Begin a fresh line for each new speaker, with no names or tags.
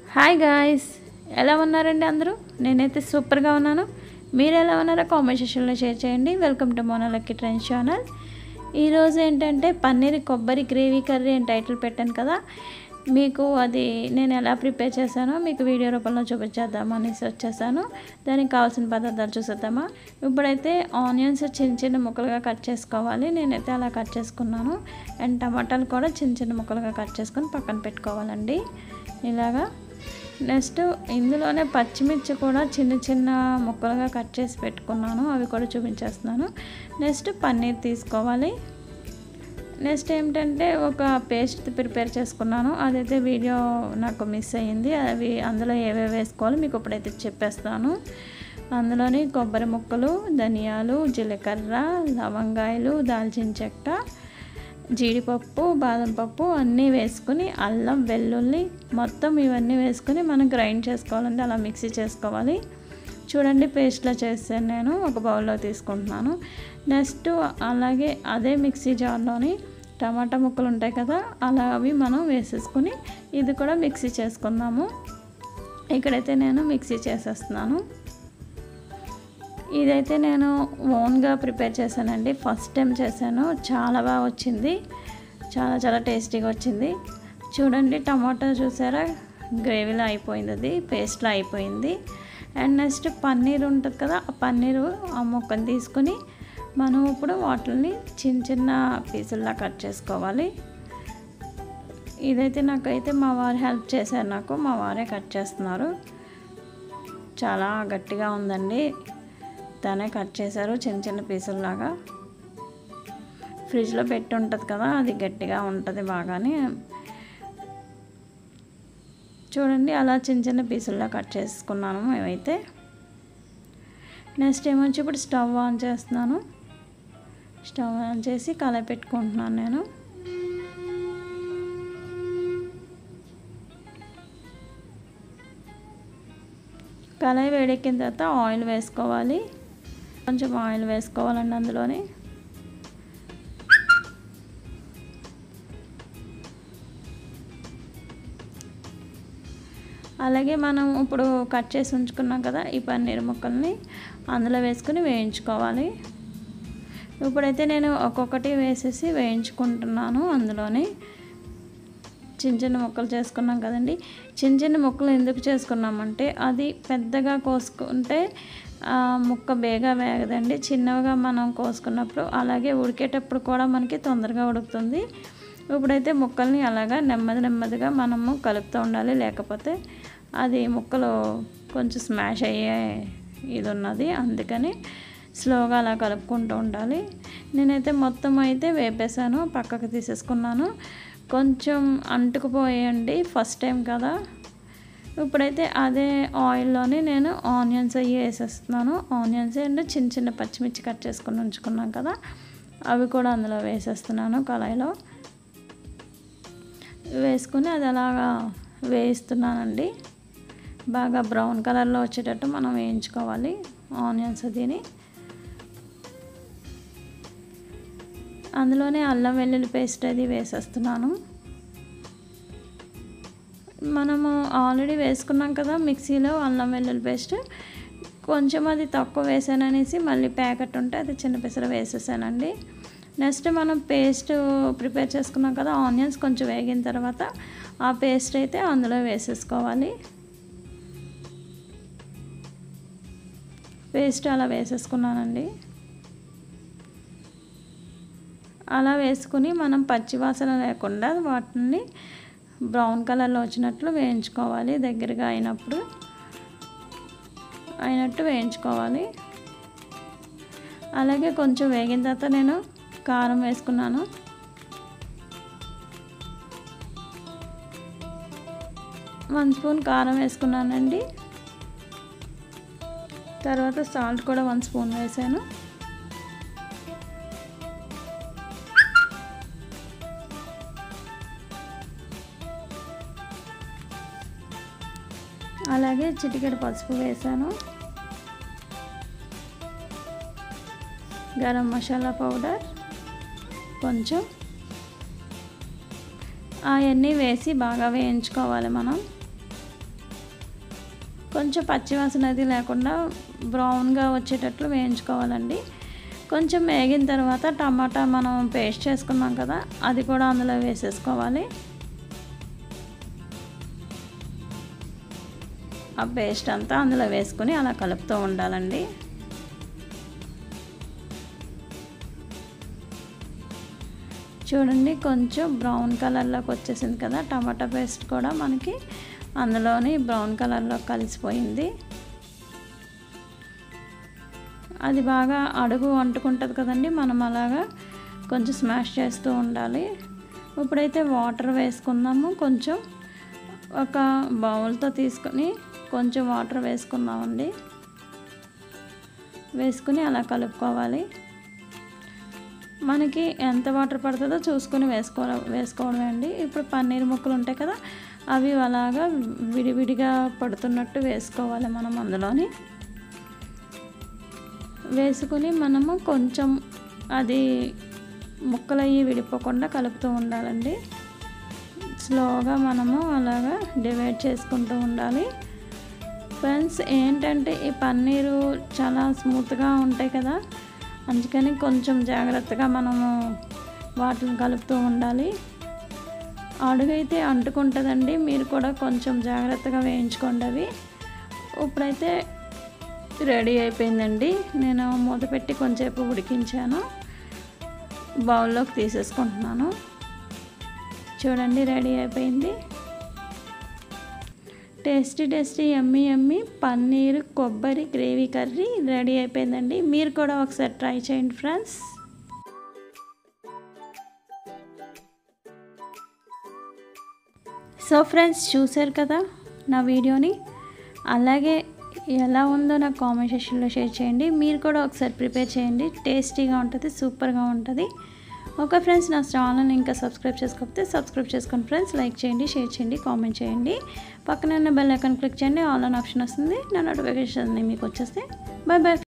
hi guys ఎలా ఉన్నారండి అందరూ నేనైతే సూపర్గా ఉన్నాను మీరు ఎలా ఉన్నారో కామెంట్ సెక్షన్లో షేర్ చేయండి వెల్కమ్ టు మోనలక్కి ట్రెండ్ ఛానల్ ఈరోజు ఏంటంటే పన్నీర్ కొబ్బరి గ్రేవీ కర్రీ అని టైటిల్ పెట్టాను కదా మీకు అది నేను ఎలా ప్రిపేర్ చేశానో మీకు వీడియో రూపంలో చూపించేద్దాం అనేసి వచ్చేసాను దానికి కావాల్సిన పదార్థాలు చూసేద్దామా ఇప్పుడైతే ఆనియన్స్ చిన్న చిన్న ముక్కలుగా కట్ చేసుకోవాలి నేనైతే అలా కట్ చేసుకున్నాను అండ్ టమాటాలు కూడా చిన్న చిన్న ముక్కలుగా కట్ చేసుకొని పక్కన పెట్టుకోవాలండి ఇలాగా నెక్స్ట్ ఇందులోనే పచ్చిమిర్చి కూడా చిన్న చిన్న ముక్కలుగా కట్ చేసి పెట్టుకున్నాను అవి కూడా చూపించేస్తున్నాను నెక్స్ట్ పన్నీర్ తీసుకోవాలి నెక్స్ట్ ఏమిటంటే ఒక పేస్ట్ ప్రిపేర్ చేసుకున్నాను అదైతే వీడియో నాకు మిస్ అయ్యింది అవి అందులో ఏవేవి వేసుకోవాలో మీకు ఇప్పుడైతే చెప్పేస్తాను అందులోని కొబ్బరి ముక్కలు ధనియాలు జీలకర్ర లవంగాయలు దాల్చిన చెక్క జీడిపప్పు బాదం పప్పు అన్నీ వేసుకుని అల్లం వెల్లుల్లి మొత్తం ఇవన్నీ వేసుకుని మనం గ్రైండ్ చేసుకోవాలండి అలా మిక్సీ చేసుకోవాలి చూడండి పేస్ట్లో చేస్తాను నేను ఒక బౌల్లో తీసుకుంటున్నాను నెక్స్ట్ అలాగే అదే మిక్సీ జార్లోని టమాటా ముక్కలు ఉంటాయి కదా అలా అవి మనం వేసేసుకుని ఇది కూడా మిక్సీ చేసుకుందాము ఇక్కడైతే నేను మిక్సీ చేసేస్తున్నాను ఇదైతే నేను ఓన్గా ప్రిపేర్ చేశానండి ఫస్ట్ టైం చేశాను చాలా బాగా వచ్చింది చాలా చాలా టేస్టీగా వచ్చింది చూడండి టమాటా చూసారా గ్రేవీలో అయిపోయింది అది పేస్ట్లో అయిపోయింది అండ్ నెక్స్ట్ పన్నీర్ ఉంటుంది కదా ఆ పన్నీరు ఆ ముక్కను తీసుకొని మనం ఇప్పుడు వాటిని చిన్న చిన్న పీసుల్లా కట్ చేసుకోవాలి ఇదైతే నాకైతే మా వారు హెల్ప్ చేశారు నాకు మా వారే కట్ చేస్తున్నారు చాలా గట్టిగా ఉందండి తనే కట్ చేశారు చిన్న చిన్న పీసుల్లాగా ఫ్రిడ్జ్లో పెట్టి ఉంటుంది కదా అది గట్టిగా ఉంటుంది బాగానే చూడండి అలా చిన్న చిన్న పీసుల్లా కట్ చేసుకున్నాను మేమైతే నెక్స్ట్ ఏమొచ్చి ఇప్పుడు స్టవ్ ఆన్ చేస్తున్నాను స్టవ్ ఆన్ చేసి కలయి పెట్టుకుంటున్నాను నేను కళాయి వేడెక్కిన తర్వాత ఆయిల్ వేసుకోవాలి కొంచెం ఆయిల్ వేసుకోవాలండి అందులోని అలాగే మనం ఇప్పుడు కట్ చేసి ఉంచుకున్నాం కదా ఈ పన్నీర్ ముక్కల్ని అందులో వేసుకుని వేయించుకోవాలి ఇప్పుడైతే నేను ఒక్కొక్కటి వేసేసి వేయించుకుంటున్నాను అందులోని చిన్న చిన్న ముక్కలు చేసుకున్నాం కదండి చిన్న చిన్న ముక్కలు ఎందుకు చేసుకున్నామంటే అది పెద్దగా కోసుకుంటే ముక్క బేగా వేగదండి చిన్నగా మనం కోసుకున్నప్పుడు అలాగే ఉడికేటప్పుడు కూడా మనకి తొందరగా ఉడుకుతుంది ఇప్పుడైతే ముక్కల్ని అలాగా నెమ్మది నెమ్మదిగా మనము కలుపుతూ ఉండాలి లేకపోతే అది ముక్కలు కొంచెం స్మాష్ అయ్యే ఇది ఉన్నది అందుకని స్లోగా అలా కలుపుకుంటూ ఉండాలి నేనైతే మొత్తం అయితే వేపేసాను పక్కకు తీసేసుకున్నాను కొంచెం అంటుకుపోయండి ఫస్ట్ టైం కదా ఇప్పుడైతే అదే ఆయిల్లోనే నేను ఆనియన్స్ అవి వేసేస్తున్నాను ఆనియన్స్ అండ్ చిన్న చిన్న పచ్చిమిర్చి కట్ చేసుకుని ఉంచుకున్నాం కదా అవి కూడా అందులో వేసేస్తున్నాను కళాయిలో వేసుకుని అది అలాగా వేయిస్తున్నానండి బాగా బ్రౌన్ కలర్లో వచ్చేటట్టు మనం వేయించుకోవాలి ఆనియన్స్ దీని అందులోనే అల్లం వెల్లుల్లి పేస్ట్ అది వేసేస్తున్నాను మనము ఆల్రెడీ వేసుకున్నాం కదా మిక్సీలో అల్లం వెల్లుల్లి పేస్ట్ కొంచెం అది తక్కువ వేసాననేసి మళ్ళీ ప్యాకెట్ ఉంటే అది చిన్న పిసర వేసేసానండి నెక్స్ట్ మనం పేస్ట్ ప్రిపేర్ చేసుకున్నాం కదా ఆనియన్స్ కొంచెం వేగిన తర్వాత ఆ పేస్ట్ అయితే అందులో వేసేసుకోవాలి పేస్ట్ అలా వేసేసుకున్నానండి అలా వేసుకుని మనం పచ్చివాసన లేకుండా వాటిని బ్రౌన్ కలర్లో వచ్చినట్లు వేయించుకోవాలి దగ్గరగా అయినప్పుడు అయినట్టు వేయించుకోవాలి అలాగే కొంచెం వేగిన తర్వాత నేను కారం వేసుకున్నాను వన్ స్పూన్ కారం వేసుకున్నానండి తర్వాత సాల్ట్ కూడా వన్ స్పూన్ వేసాను అలాగే చిటికెడు పసుపు వేసాను గరం మసాలా పౌడర్ కొంచెం అవన్నీ వేసి బాగా వేయించుకోవాలి మనం కొంచెం పచ్చివాసన అది లేకుండా బ్రౌన్గా వచ్చేటట్లు వేయించుకోవాలండి కొంచెం వేగిన తర్వాత టమాటా మనం పేస్ట్ చేసుకున్నాం కదా అది కూడా అందులో వేసేసుకోవాలి ఆ పేస్ట్ అంతా అందులో వేసుకుని అలా కలుపుతూ ఉండాలండి చూడండి కొంచెం బ్రౌన్ కలర్లోకి వచ్చేసింది కదా టమాటా పేస్ట్ కూడా మనకి అందులోని బ్రౌన్ కలర్లో కలిసిపోయింది అది బాగా అడుగు అంటుకుంటుంది కదండి మనం అలాగా కొంచెం స్మాష్ చేస్తూ ఉండాలి ఇప్పుడైతే వాటర్ వేసుకుందాము కొంచెం ఒక బౌల్తో తీసుకొని కొంచెం వాటర్ వేసుకుందామండి వేసుకుని అలా కలుపుకోవాలి మనకి ఎంత వాటర్ పడుతుందో చూసుకొని వేసుకో వేసుకోవడమే అండి ఇప్పుడు పన్నీర్ ముక్కలు ఉంటాయి కదా అవి అలాగా విడివిడిగా పడుతున్నట్టు వేసుకోవాలి మనం అందులోని వేసుకుని మనము కొంచెం అది ముక్కలు అయ్యి విడిపోకుండా కలుపుతూ ఉండాలండి స్లోగా మనము అలాగా డివైడ్ చేసుకుంటూ ఉండాలి ఫ్రెండ్స్ ఏంటంటే ఈ పన్నీరు చాలా స్మూత్గా ఉంటాయి కదా అందుకని కొంచెం జాగ్రత్తగా మనము వాటిని కలుపుతూ ఉండాలి అడుగైతే అంటుకుంటుందండి మీరు కూడా కొంచెం జాగ్రత్తగా వేయించుకోండి అవి ఇప్పుడైతే రెడీ అయిపోయిందండి నేను మూత పెట్టి కొంచెంసేపు ఉడికించాను బౌల్లోకి తీసేసుకుంటున్నాను చూడండి రెడీ అయిపోయింది tasty tasty yummy yummy paneer కొబ్బరి గ్రేవీ కర్రీ రెడీ అయిపోయిందండి మీరు కూడా ఒకసారి ట్రై చేయండి ఫ్రెండ్స్ సో ఫ్రెండ్స్ చూశారు కదా నా వీడియోని అలాగే ఎలా ఉందో నాకు కామెంట్ సెక్షన్లో షేర్ చేయండి మీరు కూడా ఒకసారి ప్రిపేర్ చేయండి టేస్టీగా ఉంటుంది సూపర్గా ఉంటుంది ఓకే ఫ్రెండ్స్ నా ఛానల్ని ఇంకా సబ్స్క్రైబ్ చేసుకోకపోతే సబ్స్క్రైబ్ చేసుకోండి ఫ్రెండ్స్ లైక్ చేయండి షేర్ చేయండి కామెంట్ చేయండి పక్కన ఉన్న బెల్ ఐకాన్ క్లిక్ చేయండి ఆల్ ఆన్ ఆప్షన్ వస్తుంది నా నోటిఫికేషన్ మీకు వచ్చేస్తే బాయ్ బాయ్